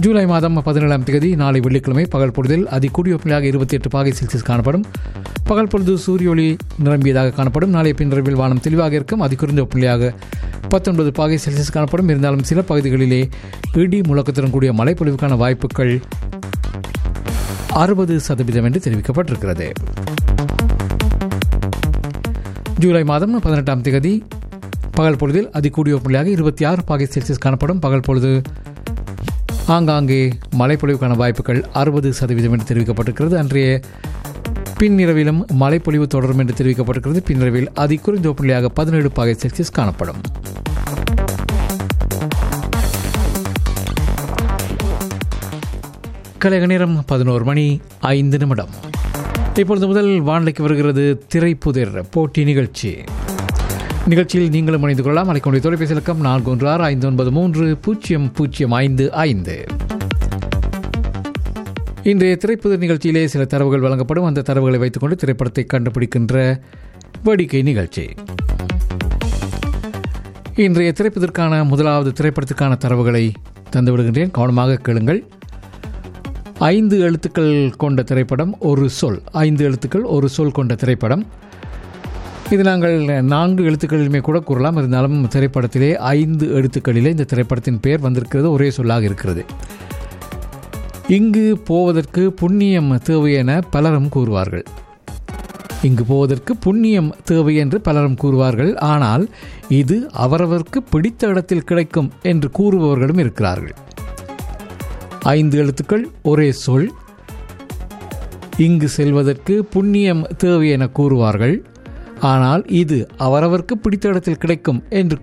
ஜூலை மாதம் பதினேழாம் தேதி நாளை வெள்ளிக்கிழமை பகல் பொழுதில் அதிகூடிய வெப்பநிலையாக இருபத்தி எட்டு பாகை செல்சியஸ் காணப்படும் பகல் பொழுது சூரிய ஒளி நிரம்பியதாக காணப்படும் நாளை பின்னிரவில் வானம் தெளிவாக இருக்கும் அதிகுறைந்த வெப்பநிலையாக பத்தொன்பது பாகை செல்சியஸ் காணப்படும் இருந்தாலும் சில பகுதிகளிலே இடி முழக்கத்துடன் கூடிய மழைப்பொழிவுக்கான வாய்ப்புகள் அறுபது சதவீதம் என்று தெரிவிக்கப்பட்டிருக்கிறது ஜூலை மாதம் பதினெட்டாம் தேதி பகல் பொழுதில் அதிகூடிய வெப்பநிலையாக இருபத்தி ஆறு பாகை செல்சியஸ் காணப்படும் பகல் பொழுது ஆங்காங்கே மழைப்பொழிவுக்கான வாய்ப்புகள் அறுபது சதவீதம் என்று தெரிவிக்கப்பட்டிருக்கிறது அன்றைய பின்னிரவிலும் மழைப்பொழிவு தொடரும் என்று தெரிவிக்கப்பட்டிருக்கிறது பின்னிரவில் அதி குறைந்த வெப்பநிலையாக பதினேழு பாகை செல்சியஸ் காணப்படும் கலைக நேரம் பதினோரு மணி ஐந்து நிமிடம் இப்பொழுது முதல் வானிலைக்கு வருகிறது திரைப்புதிர் போட்டி நிகழ்ச்சி நிகழ்ச்சியில் நீங்களும் இணைந்து கொள்ளலாம் அழைக்கக்கூடிய தொலைபேசி இலக்கம் நான்கு ஒன்று ஆறு ஐந்து ஒன்பது மூன்று பூஜ்ஜியம் பூஜ்ஜியம் ஐந்து ஐந்து இன்றைய திரைப்புதிர் நிகழ்ச்சியிலே சில தரவுகள் வழங்கப்படும் அந்த தரவுகளை வைத்துக்கொண்டு திரைப்படத்தை கண்டுபிடிக்கின்ற வேடிக்கை நிகழ்ச்சி இன்றைய திரைப்பதற்கான முதலாவது திரைப்படத்துக்கான தரவுகளை தந்துவிடுகின்றேன் கவனமாக கேளுங்கள் ஐந்து எழுத்துக்கள் கொண்ட திரைப்படம் ஒரு சொல் ஐந்து எழுத்துக்கள் ஒரு சொல் கொண்ட திரைப்படம் இது நாங்கள் நான்கு எழுத்துக்களிலுமே கூட கூறலாம் இருந்தாலும் திரைப்படத்திலே ஐந்து எழுத்துக்களிலே இந்த திரைப்படத்தின் பெயர் வந்திருக்கிறது ஒரே சொல்லாக இருக்கிறது இங்கு போவதற்கு புண்ணியம் தேவை என பலரும் கூறுவார்கள் இங்கு போவதற்கு புண்ணியம் தேவை என்று பலரும் கூறுவார்கள் ஆனால் இது அவரவருக்கு பிடித்த இடத்தில் கிடைக்கும் என்று கூறுபவர்களும் இருக்கிறார்கள் ஐந்து எழுத்துக்கள் ஒரே சொல் இங்கு செல்வதற்கு புண்ணியம் தேவை என கூறுவார்கள் ஆனால் இது அவரவருக்கு பிடித்த இடத்தில் கிடைக்கும் என்று